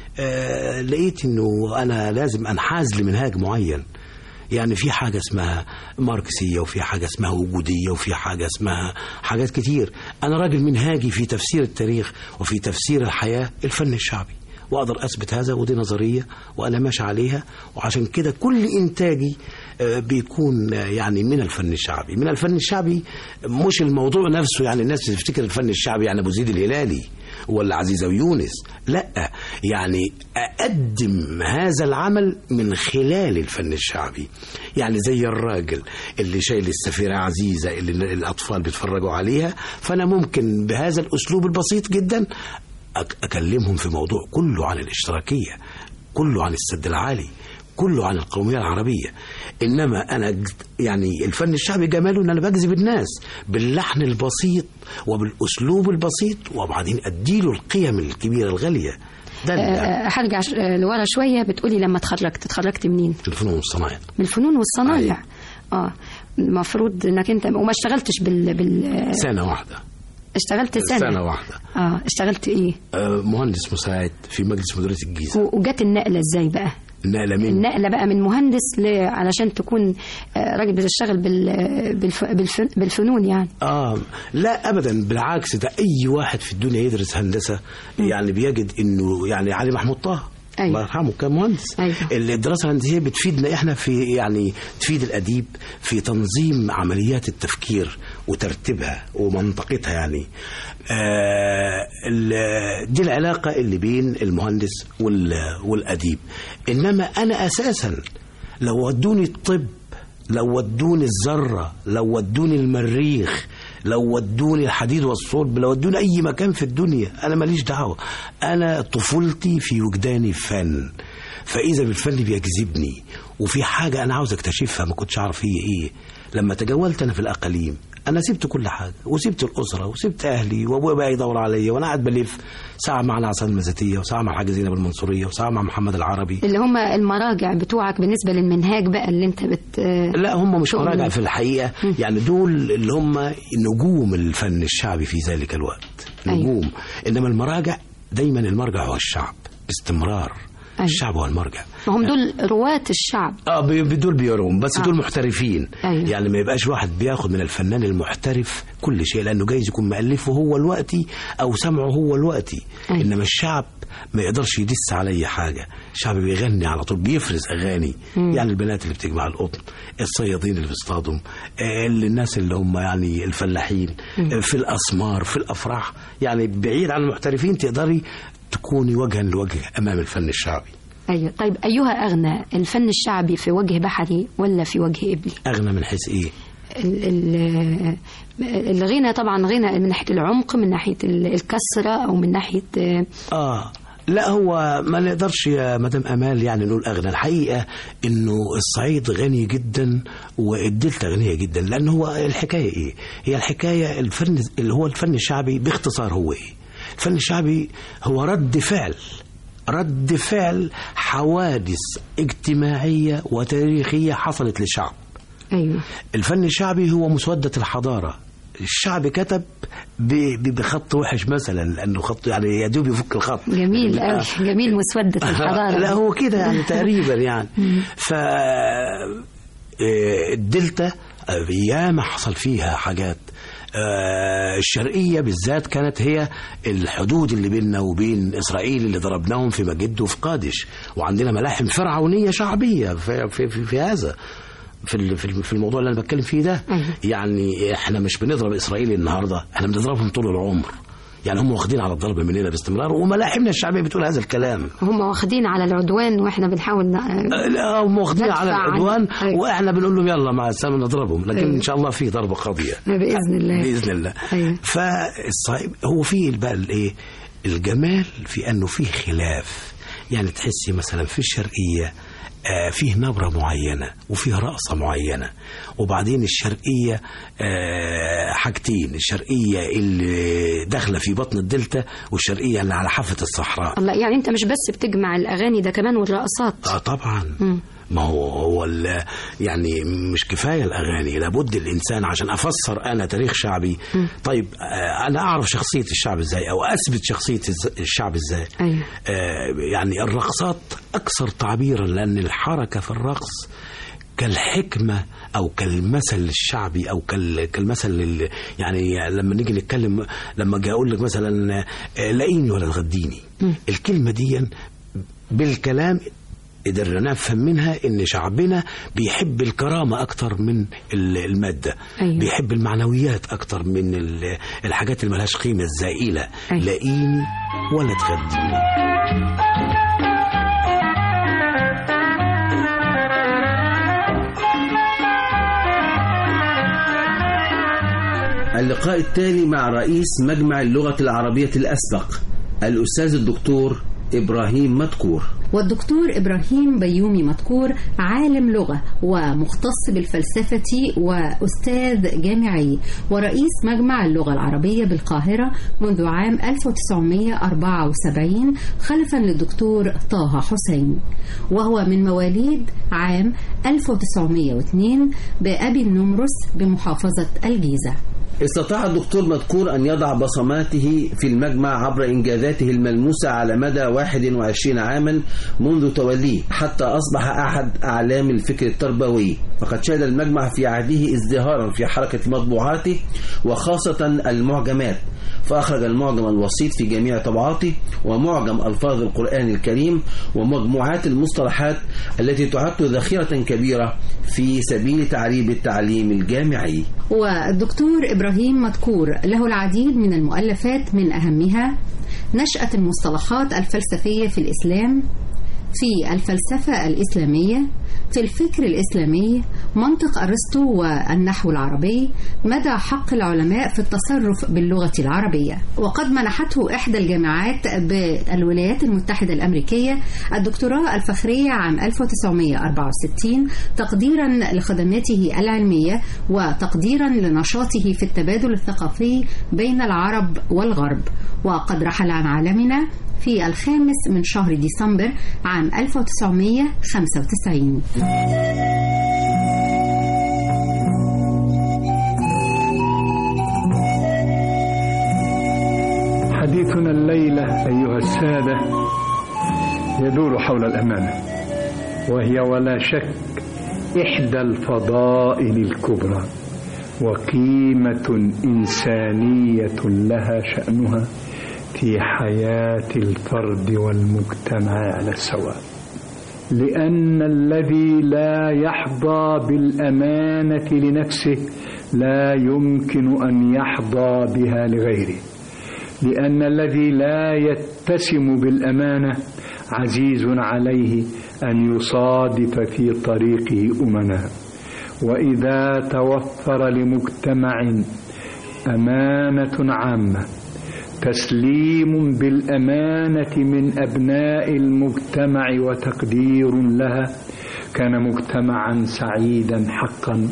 آه لقيت انه انا لازم انحاز لمنهاج معين يعني في حاجة اسمها ماركسية وفي حاجة اسمها وجودية وفي حاجة اسمها حاجات كتير أنا راجل منهاجي في تفسير التاريخ وفي تفسير الحياة الفن الشعبي وأقدر أثبت هذا ودي نظرية وأنا ماشي عليها وعشان كده كل إنتاجي آه، بيكون آه، يعني من الفن الشعبي من الفن الشعبي مش الموضوع نفسه يعني الناس بتفتكر الفن الشعبي يعني أبو زيد الهلالي ولا عزيزة ويونس لا يعني أقدم هذا العمل من خلال الفن الشعبي يعني زي الراجل اللي شايل السفيرة عزيزة اللي الأطفال بيتفرجوا عليها فأنا ممكن بهذا الأسلوب البسيط جدا أك- أكلمهم في موضوع كله عن الاشتراكية كله عن السد العالي كله عن القومية العربية إنما أنا ج- يعني الفن الشعبي جماله إن أنا بجذب الناس باللحن البسيط وبالأسلوب البسيط وبعدين أديله القيم الكبيرة الغالية ده آه، ال- آه، هرجع ش- آه، لورا شوية بتقولي لما اتخرجت اتخرجت منين؟ الفنون والصناعة من الفنون والصنايع اه المفروض انك انت وما اشتغلتش بال, بال... سنة واحدة اشتغلت سنة سنة واحدة اه اشتغلت ايه؟ آه، مهندس مساعد في مجلس مديرية الجيزة و- وجت النقلة ازاي بقى؟ نقلة من النقلة بقى من مهندس ل... علشان تكون آه، راجل بتشتغل بال... بالف... بالف... بالفنون يعني آه لا أبدا بالعكس ده أي واحد في الدنيا يدرس هندسة يعني بيجد إنه يعني علي محمود طه أيوة. الله يرحمه كان مهندس أيوة. الدراسة الهندسية بتفيدنا إحنا في يعني تفيد الأديب في تنظيم عمليات التفكير وترتيبها ومنطقتها يعني آه ال- دي العلاقة اللي بين المهندس وال- والأديب إنما أنا أساسا لو ودوني الطب لو ودوني الذرة لو ودوني المريخ لو ودوني الحديد والصلب لو ودوني أي مكان في الدنيا أنا ماليش دعوة أنا طفولتي في وجداني فن فإذا بالفن بيجذبني وفي حاجة أنا عاوز أكتشفها ما كنتش أعرف هي إيه لما تجولت أنا في الأقاليم أنا سبت كل حاجة وسبت الأسرة وسبت أهلي وأبويا بقى يدور عليا وأنا قاعد بلف ساعة مع العسل المزاتية وساعة مع الحاجة زينب المنصورية وساعة مع محمد العربي اللي هم المراجع بتوعك بالنسبة للمنهاج بقى اللي انت بت لا هم مش شغل. مراجع في الحقيقة يعني دول اللي هم نجوم الفن الشعبي في ذلك الوقت أيوة. نجوم إنما المراجع دايما المرجع هو الشعب باستمرار أيوة. الشعب هو المرجع ما هم دول رواة الشعب اه بي- بي- دول بيروم بس آه. دول محترفين أيوة. يعني ما يبقاش واحد بياخد من الفنان المحترف كل شيء لانه جايز يكون مؤلفه هو الوقتي او سمعه هو الوقتي أيوة. انما الشعب ما يقدرش يدس علي حاجه الشعب بيغني على طول بيفرز اغاني مم. يعني البنات اللي بتجمع القطن الصيادين اللي بيصطادوا آه، اللي- الناس اللي هم يعني الفلاحين آه، في الاسمار في الافراح يعني بعيد عن المحترفين تقدري تكوني وجها لوجه امام الفن الشعبي ايوه طيب ايها اغنى الفن الشعبي في وجه بحري ولا في وجه ابلي اغنى من حيث ايه ال- ال- الغنى طبعا غنى من ناحيه العمق من ناحيه ال- الكسره او من ناحيه آه، اه لا هو ما نقدرش يا مدام امال يعني نقول اغنى الحقيقه انه الصعيد غني جدا والدلتا غنيه جدا لان هو الحكايه ايه هي الحكايه الفن اللي هو الفن الشعبي باختصار هو ايه الفن الشعبي هو رد فعل رد فعل حوادث اجتماعيه وتاريخيه حصلت لشعب ايوه الفن الشعبي هو مسودة الحضارة الشعب كتب ب- ب- بخط وحش مثلا لانه خط يعني يا دوب يفك الخط جميل لا. قوي جميل مسودة الحضارة لا هو كده يعني تقريبا يعني ف آه، الدلتا آه، ياما حصل فيها حاجات آه، الشرقية بالذات كانت هي الحدود اللي بيننا وبين إسرائيل اللي ضربناهم في مجد وفي قادش وعندنا ملاحم فرعونية شعبية في, في, في, في هذا في ال- في ال- في الموضوع اللي انا بتكلم فيه ده يعني احنا مش بنضرب اسرائيل النهارده احنا بنضربهم طول العمر يعني هم واخدين على الضرب مننا باستمرار وملاحمنا الشعبيه بتقول هذا الكلام هم واخدين على العدوان واحنا بنحاول ن- لا هم واخدين ندفع على عن- العدوان أيوة. واحنا بنقول لهم يلا مع السلامه نضربهم لكن أيوة. ان شاء الله في ضربه قاضيه بإذن الله باذن الله أيوة. فالصعيب هو في بقى الايه الجمال في انه في خلاف يعني تحسي مثلا في الشرقيه آه فيه نبرة معينة وفيه رقصة معينة وبعدين الشرقية آه حاجتين الشرقية اللي داخلة في بطن الدلتا والشرقية اللي على حافة الصحراء الله يعني انت مش بس بتجمع الاغاني ده كمان والرقصات اه طبعا مم. ما هو هو ال- يعني مش كفايه الاغاني لابد الانسان عشان افسر انا تاريخ شعبي طيب آه، انا اعرف شخصيه الشعب ازاي او اثبت شخصيه الز- الشعب ازاي ايوه آه، يعني الرقصات اكثر تعبيرا لان الحركه في الرقص كالحكمة أو كالمثل الشعبي أو كال- كالمثل ال- يعني لما نيجي نتكلم لما أجي أقول لك مثلا آه، لاقيني ولا تغديني الكلمة دي بالكلام قدرنا نفهم منها ان شعبنا بيحب الكرامه اكتر من ال- الماده أيوة. بيحب المعنويات اكتر من ال- الحاجات اللي ملهاش قيمه الزائله أيوة. لاقيني ولا تغديني اللقاء التالي مع رئيس مجمع اللغة العربية الأسبق الأستاذ الدكتور إبراهيم مدكور والدكتور إبراهيم بيومي مدكور عالم لغة ومختص بالفلسفة وأستاذ جامعي ورئيس مجمع اللغة العربية بالقاهرة منذ عام 1974 خلفا للدكتور طه حسين وهو من مواليد عام 1902 بأبي النمرس بمحافظة الجيزة استطاع الدكتور مدكور أن يضع بصماته في المجمع عبر إنجازاته الملموسة على مدى 21 عاما منذ توليه حتى أصبح أحد أعلام الفكر التربوي فقد شهد المجمع في عهده ازدهارا في حركة مطبوعاته وخاصة المعجمات فأخرج المعجم الوسيط في جميع طبعاته ومعجم ألفاظ القرآن الكريم ومجموعات المصطلحات التي تعد ذخيرة كبيرة في سبيل تعريب التعليم الجامعي والدكتور إبراهيم مدكور له العديد من المؤلفات من أهمها نشأة المصطلحات الفلسفية في الإسلام في الفلسفة الإسلامية في الفكر الإسلامي منطق أرسطو والنحو العربي مدى حق العلماء في التصرف باللغة العربية وقد منحته إحدى الجامعات بالولايات المتحدة الأمريكية الدكتوراه الفخرية عام 1964 تقديرا لخدماته العلمية وتقديرا لنشاطه في التبادل الثقافي بين العرب والغرب وقد رحل عن عالمنا في الخامس من شهر ديسمبر عام 1995 حديثنا الليلة أيها السادة يدور حول الأمانة وهي ولا شك إحدى الفضائل الكبرى وقيمة إنسانية لها شأنها في حياة الفرد والمجتمع على السواء لأن الذي لا يحظى بالأمانة لنفسه لا يمكن أن يحظى بها لغيره لأن الذي لا يتسم بالأمانة عزيز عليه أن يصادف في طريقه أمناء وإذا توفر لمجتمع أمانة عامة تسليم بالأمانة من أبناء المجتمع وتقدير لها كان مجتمعا سعيدا حقا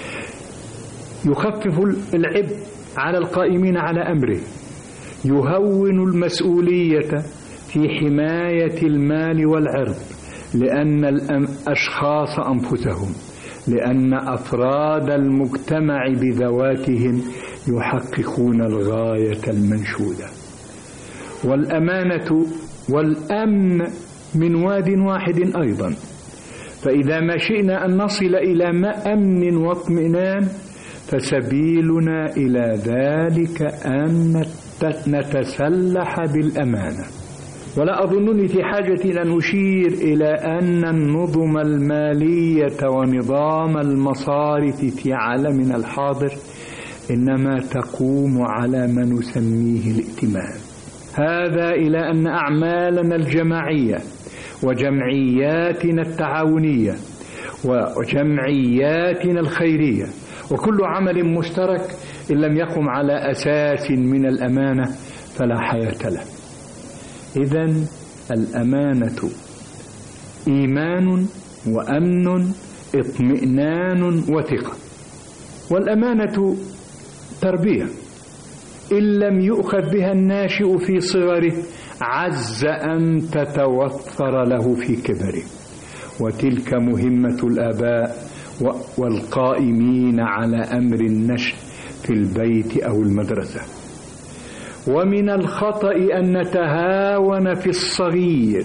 يخفف العبء على القائمين على أمره يهون المسؤولية في حماية المال والعرض لأن الأشخاص أنفسهم لأن أفراد المجتمع بذواتهم يحققون الغاية المنشودة والأمانة والأمن من واد واحد أيضا فإذا ما شئنا أن نصل إلى ما أمن واطمئنان فسبيلنا إلى ذلك أن نتسلح بالأمانة ولا أظنني في حاجة أن أشير إلى أن النظم المالية ونظام المصارف في عالمنا الحاضر إنما تقوم على ما نسميه الائتمان هذا إلى أن أعمالنا الجماعية وجمعياتنا التعاونية وجمعياتنا الخيرية وكل عمل مشترك إن لم يقم على أساس من الأمانة فلا حياة له إذا الأمانة إيمان وأمن اطمئنان وثقة والأمانة تربية إن لم يؤخذ بها الناشئ في صغره عز أن تتوفر له في كبره وتلك مهمة الآباء والقائمين على أمر النشء في البيت أو المدرسة ومن الخطأ أن نتهاون في الصغير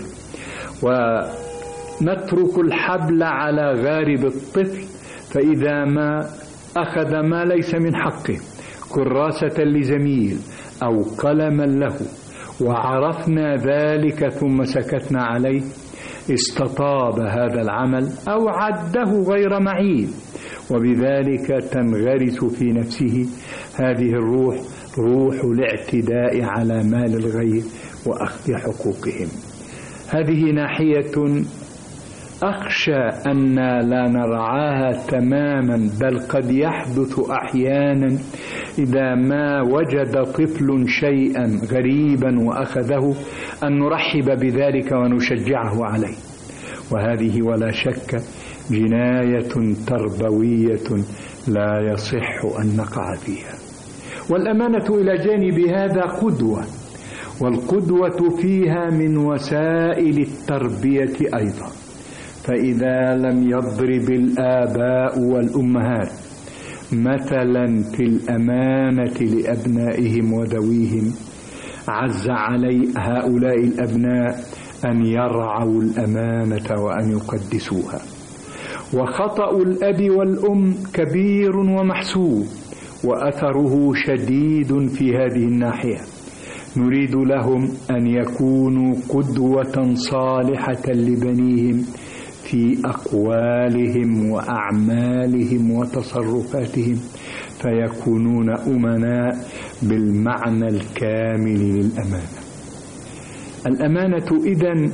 ونترك الحبل على غارب الطفل فإذا ما أخذ ما ليس من حقه كراسة لزميل أو قلما له وعرفنا ذلك ثم سكتنا عليه استطاب هذا العمل أو عده غير معين وبذلك تنغرس في نفسه هذه الروح روح الاعتداء على مال الغير وأخذ حقوقهم هذه ناحية أخشى أن لا نرعاها تماما بل قد يحدث أحيانا إذا ما وجد طفل شيئا غريبا وأخذه أن نرحب بذلك ونشجعه عليه وهذه ولا شك جناية تربوية لا يصح أن نقع فيها والأمانة إلى جانب هذا قدوة والقدوة فيها من وسائل التربية أيضا فإذا لم يضرب الآباء والأمهات مثلا في الأمانة لأبنائهم وذويهم عز علي هؤلاء الأبناء أن يرعوا الأمانة وأن يقدسوها وخطأ الأب والأم كبير ومحسوب وأثره شديد في هذه الناحية نريد لهم أن يكونوا قدوة صالحة لبنيهم في أقوالهم وأعمالهم وتصرفاتهم فيكونون أمناء بالمعنى الكامل للأمانة الأمانة إذن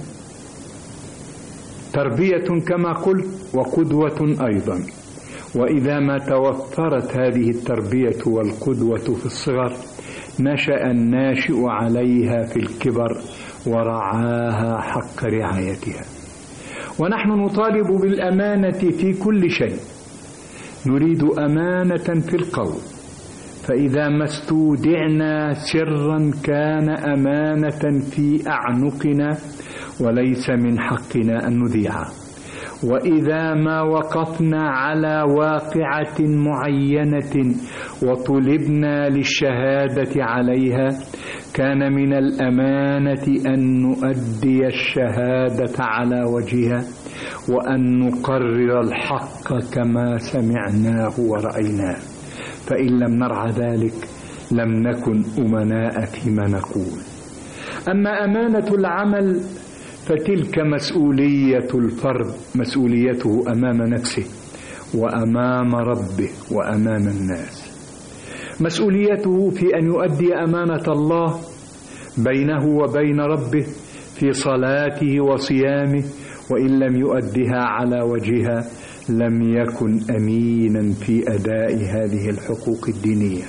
تربية كما قلت وقدوة أيضا وإذا ما توفرت هذه التربية والقدوة في الصغر نشأ الناشئ عليها في الكبر ورعاها حق رعايتها ونحن نطالب بالأمانة في كل شيء نريد أمانة في القول فإذا ما استودعنا سرا كان أمانة في أعنقنا وليس من حقنا أن نذيعه وإذا ما وقفنا على واقعة معينة وطلبنا للشهادة عليها كان من الأمانة أن نؤدي الشهادة على وجهها وأن نقرر الحق كما سمعناه ورأيناه فإن لم نرعى ذلك لم نكن أمناء فيما نقول أما أمانة العمل فتلك مسؤولية الفرد مسؤوليته أمام نفسه وأمام ربه وأمام الناس مسؤوليته في أن يؤدي أمانة الله بينه وبين ربه في صلاته وصيامه وإن لم يؤدها على وجهها لم يكن أمينا في أداء هذه الحقوق الدينية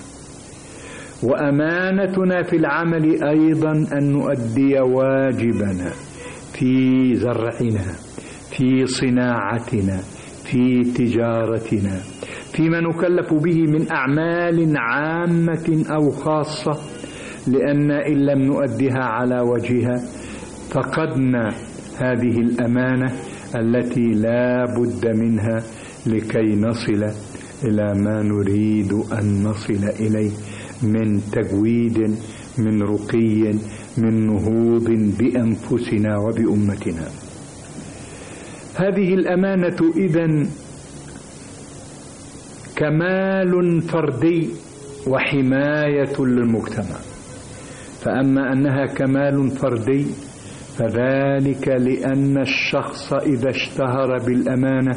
وأمانتنا في العمل أيضا أن نؤدي واجبنا في زرعنا في صناعتنا في تجارتنا فيما نكلف به من أعمال عامة أو خاصة لأن إن لم نؤدها على وجهها فقدنا هذه الأمانة التي لا بد منها لكي نصل إلى ما نريد أن نصل إليه من تجويد من رقي من نهوض بأنفسنا وبأمتنا هذه الأمانة إذا كمال فردي وحماية للمجتمع فأما أنها كمال فردي فذلك لأن الشخص إذا اشتهر بالأمانة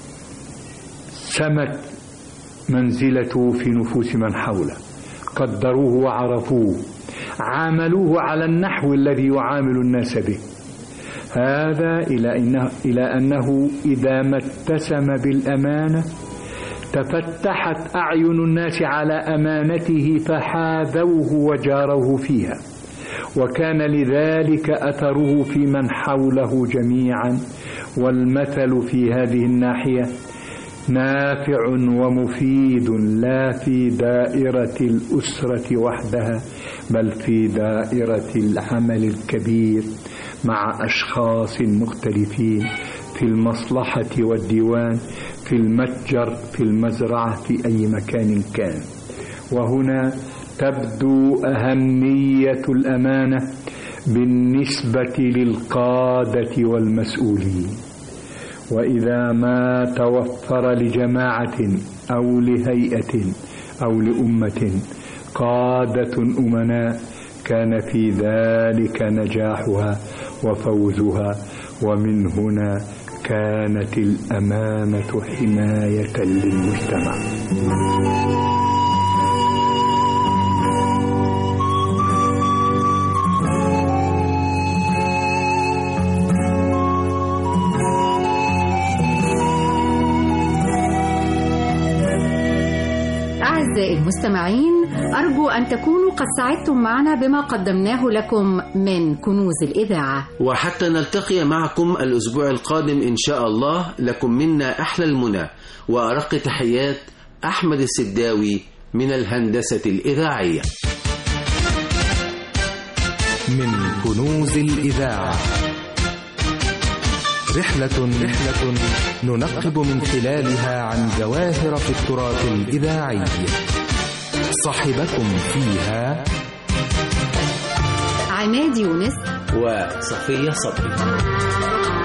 سمت منزلته في نفوس من حوله قدروه وعرفوه عاملوه على النحو الذي يعامل الناس به هذا إلى أنه, إلى أنه إذا ما اتسم بالأمانة تفتحت أعين الناس على أمانته فحاذوه وجاروه فيها وكان لذلك أثره في من حوله جميعا والمثل في هذه الناحية نافع ومفيد لا في دائرة الأسرة وحدها بل في دائرة العمل الكبير مع أشخاص مختلفين في المصلحة والديوان في المتجر في المزرعة في أي مكان كان وهنا تبدو أهمية الأمانة بالنسبة للقادة والمسؤولين وإذا ما توفر لجماعة أو لهيئة أو لأمة قادة أمناء كان في ذلك نجاحها وفوزها ومن هنا كانت الأمانة حماية للمجتمع أعزائي المستمعين أرجو أن تكونوا قد سعدتم معنا بما قدمناه لكم من كنوز الإذاعة وحتى نلتقي معكم الأسبوع القادم إن شاء الله لكم منا أحلى المنى وأرق تحيات أحمد السداوي من الهندسة الإذاعية من كنوز الإذاعة رحلة رحلة ننقب من خلالها عن جواهر في التراث الإذاعي صاحبكم فيها عماد يونس وصفية صبري